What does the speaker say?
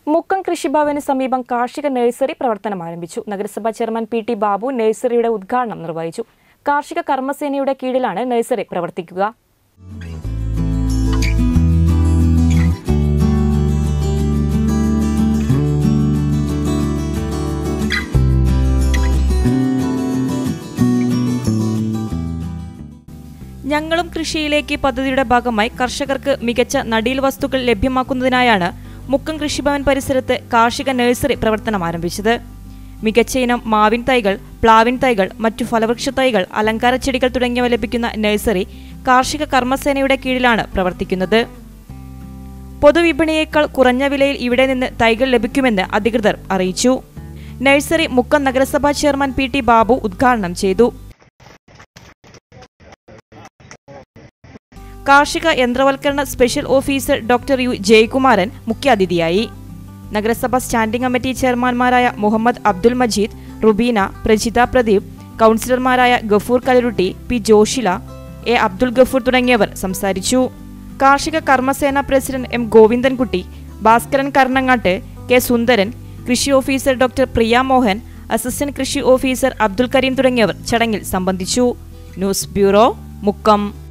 മുക്കം കൃഷിഭവന് സമീപം കാർഷിക നഴ്സറി പ്രവർത്തനം ആരംഭിച്ചു നഗരസഭാ ചെയർമാൻ പി ടി ബാബു നഴ്സറിയുടെ ഉദ്ഘാടനം നിർവഹിച്ചു കാർഷിക കർമ്മസേനയുടെ കീഴിലാണ് നഴ്സറി പ്രവർത്തിക്കുക ഞങ്ങളും കൃഷിയിലേക്ക് പദ്ധതിയുടെ ഭാഗമായി കർഷകർക്ക് മികച്ച നടീൽ വസ്തുക്കൾ ലഭ്യമാക്കുന്നതിനായാണ് മുക്കം കൃഷിഭവൻ പരിസരത്ത് കാർഷിക നഴ്സറി പ്രവർത്തനം ആരംഭിച്ചത് മികച്ച ഇനം മാവിൻ തൈകൾ പ്ലാവിൻ തൈകൾ മറ്റു ഫലവൃക്ഷ തൈകൾ അലങ്കാര ചെടികൾ തുടങ്ങിയവ ലഭിക്കുന്ന നഴ്സറി കാർഷിക കർമ്മസേനയുടെ കീഴിലാണ് പ്രവർത്തിക്കുന്നത് പൊതുവിപണിയേക്കാൾ കുറഞ്ഞ വിലയിൽ ഇവിടെ നിന്ന് തൈകൾ ലഭിക്കുമെന്ന് അധികൃതർ അറിയിച്ചു നഴ്സറി മുക്കം നഗരസഭാ ചെയർമാൻ പി ടി ബാബു ഉദ്ഘാടനം ചെയ്തു കാർഷിക യന്ത്രവൽക്കരണ special officer doctor U Jayakumaran മുഖ്യാതിഥിയായി നഗരസഭ സ്റ്റാൻഡിംഗ് കമ്മിറ്റി ചെയർമാൻമാരായ മുഹമ്മദ് അബ്ദുൽ മജീദ് റുബീന പ്രജിത പ്രദീപ് കൗൺസിലർമാരായ ഗഫൂർ കലരുട്ടി പി ജോഷില എ അബ്ദുൽ ഗഫൂർ തുടങ്ങിയവർ സംസാരിച്ചു കാർഷിക കർമ്മസേന president M Govindankutty Bhaskaran Karnangattu K Sundaran കൃഷി officer doctor Priya Mohan assistant കൃഷി ഓഫീസർ അബ്ദുൽ കരീം തുടങ്ങിയവർ ചടങ്ങിൽ സംബന്ധിച്ചു ന്യൂസ് ബ്യൂറോ മുക്കം